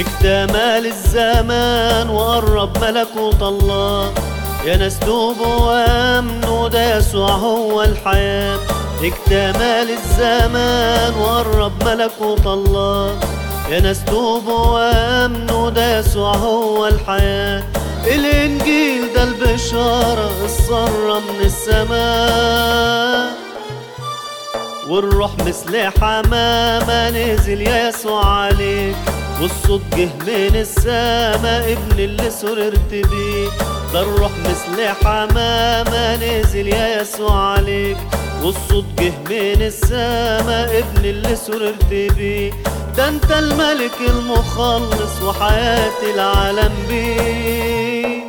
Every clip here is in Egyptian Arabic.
اكتمل الزمان وقرب ملكوت الله يا ناس توبوا وامنوا ده يسوع هو الحياة اكتمل الزمان وقرب ملكوت الله يا ناس توبوا وامنوا ده يسوع هو الحياة الانجيل ده البشارة السرة من السماء والروح مثل حمامة نزل يا يسوع عليك والصوت جه من السما ابن اللي سررت بيه ده الروح مثل حمامة نزل يا يسوع عليك والصوت جه من السما ابن اللي سررت بيه ده انت الملك المخلص وحياة العالم بيه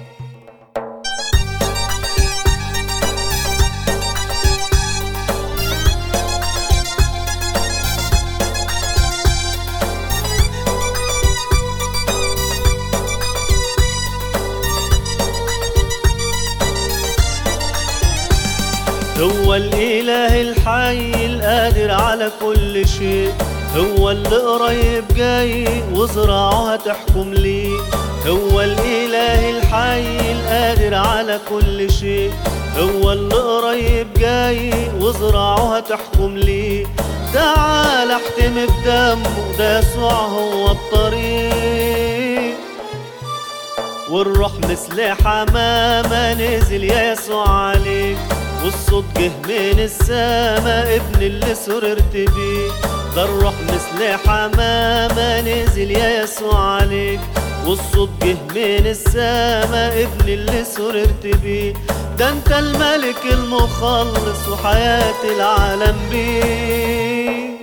هو الإله الحي القادر على كل شيء هو اللي قريب جاي وزراعه هتحكم ليه هو الإله الحي القادر على كل شيء هو اللي قريب جاي وزراعه هتحكم ليه تعال احتم بدمه ده يسوع هو الطريق والروح مثل حمامة نزل يا يسوع عليك والصوت جه من السما ابن اللي سررت بيه ده الروح مثل حمامة نزل يا يسوع عليك والصوت جه من السما ابن اللي سررت بيه ده انت الملك المخلص وحياة العالم بيه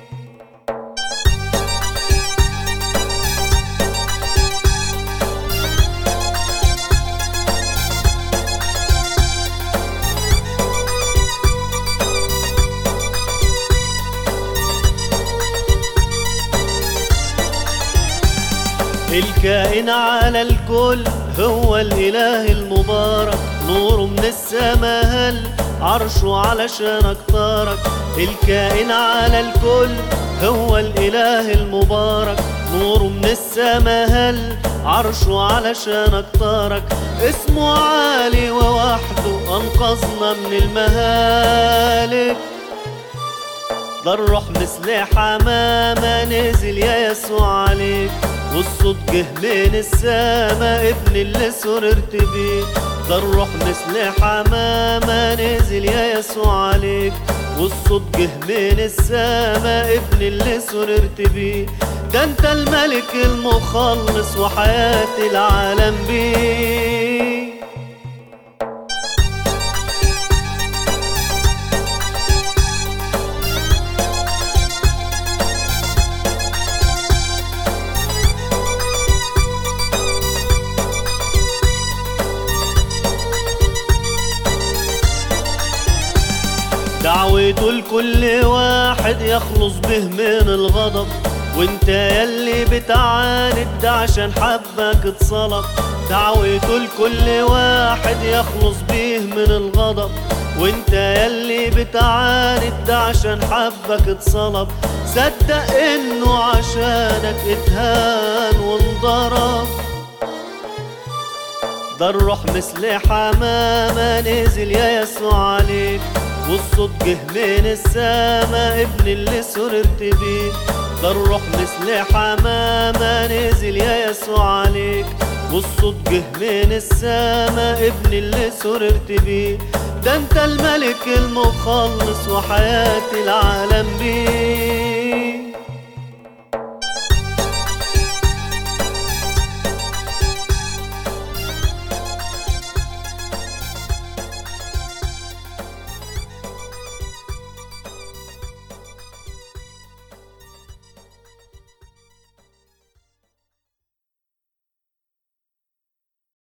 الكائن على الكل هو الإله المبارك نور من السما هل عرشه علشان اختارك الكائن على الكل هو الإله المبارك نور من السما هل عرشه علشان اختارك اسمه عالي ووحده أنقذنا من المهالك ده الروح مثل حمامة نزل يا يسوع عليك والصوت جه من السما ابن اللي سررت بيه ده الروح مثل حمامة نزل يا يسوع عليك والصوت جه من السما ابن اللي سررت بيه ده انت الملك المخلص وحياة العالم بيه دعوته لكل واحد يخلص به من الغضب وانت يلي بتعاند ده عشان حبك اتصلب دعوته لكل واحد يخلص به من الغضب وانت يلي بتعاند ده عشان حبك اتصلب صدق انه عشانك اتهان وانضرب ده الروح مثل حمامة نزل يا يسوع عليك والصوت جه من السما ابن اللي سررت بيه ده الروح مثل حمامة نزل يا يسوع عليك والصوت جه من السما ابن اللي سررت بيه ده انت الملك المخلص وحياة العالم بيه